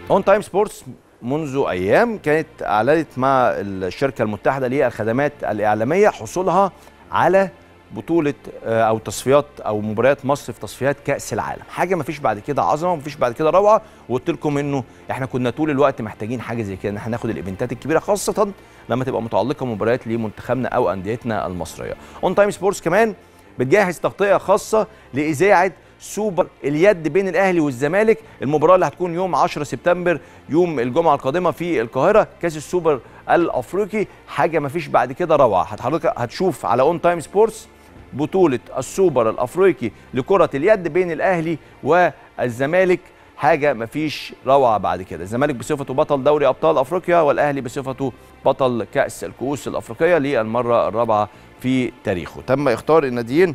اون تايم سبورتس منذ ايام كانت اعلنت مع الشركه المتحده للخدمات الاعلاميه حصولها على بطوله آه، او تصفيات او مباريات مصر في تصفيات كاس العالم حاجه ما فيش بعد كده عظمه ما فيش بعد كده روعه وقلت لكم انه احنا كنا طول الوقت محتاجين حاجه زي كده ان احنا ناخد الايفنتات الكبيره خاصه لما تبقى متعلقه مباريات لمنتخبنا او انديتنا المصريه اون تايم سبورتس كمان بتجهز تغطيه خاصه لاذاعه سوبر اليد بين الاهلي والزمالك المباراه اللي هتكون يوم 10 سبتمبر يوم الجمعه القادمه في القاهره كاس السوبر الافريقي حاجه ما فيش بعد كده روعه حضرتك هتشوف على اون تايم سبورتس بطوله السوبر الافريقي لكره اليد بين الاهلي والزمالك حاجه ما فيش روعه بعد كده الزمالك بصفته بطل دوري ابطال افريقيا والاهلي بصفته بطل كاس الكؤوس الافريقيه للمره الرابعه في تاريخه تم اختار الناديين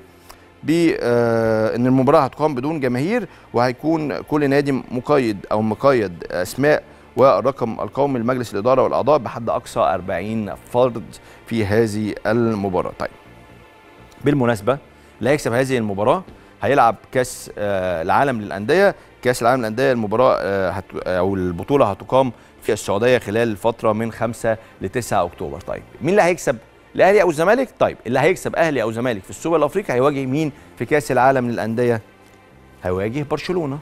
بان المباراه هتقام بدون جماهير وهيكون كل نادي مقيد او مقيد اسماء والرقم القومي لمجلس الاداره والاعضاء بحد اقصى 40 فرد في هذه المباراه طيب بالمناسبه اللي هيكسب هذه المباراه هيلعب كاس آه، العالم للانديه كاس العالم للانديه المباراه آه، هت- او البطوله هتقام في السعوديه خلال الفتره من 5 ل 9 اكتوبر طيب مين اللي هيكسب الاهلي او الزمالك طيب اللي هيكسب اهلي او زمالك في السوبر الافريقي هيواجه مين في كاس العالم للانديه هيواجه برشلونه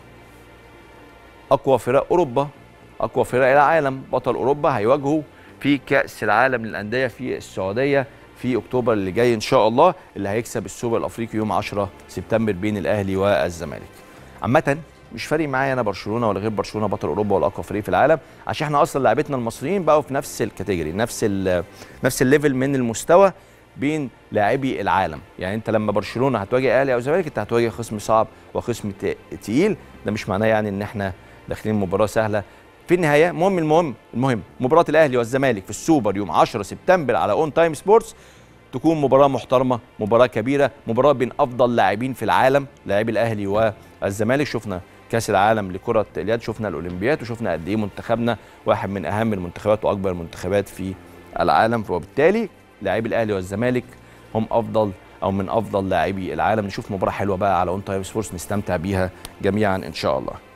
اقوى فرق اوروبا اقوى فرق العالم بطل اوروبا هيواجهوا في كاس العالم للانديه في السعوديه في اكتوبر اللي جاي ان شاء الله اللي هيكسب السوبر الافريقي يوم 10 سبتمبر بين الاهلي والزمالك عامه مش فارق معايا انا برشلونه ولا غير برشلونه بطل اوروبا ولا اقوى فريق في العالم عشان احنا اصلا لعيبتنا المصريين بقوا في نفس الكاتيجوري نفس ال نفس الليفل من المستوى بين لاعبي العالم يعني انت لما برشلونه هتواجه اهلي او زمالك انت هتواجه خصم صعب وخصم ت- تقيل ده مش معناه يعني ان احنا داخلين مباراه سهله في النهايه المهم المهم المهم مباراه الاهلي والزمالك في السوبر يوم 10 سبتمبر على اون تايم سبورتس تكون مباراه محترمه مباراه كبيره مباراه بين افضل لاعبين في العالم لاعبي الاهلي والزمالك شفنا كاس العالم لكره اليد شفنا الاولمبياد وشفنا قد ايه منتخبنا واحد من اهم المنتخبات واكبر المنتخبات في العالم وبالتالي لاعبي الاهلي والزمالك هم افضل او من افضل لاعبي العالم نشوف مباراه حلوه بقى على اون تايم سبورتس نستمتع بيها جميعا ان شاء الله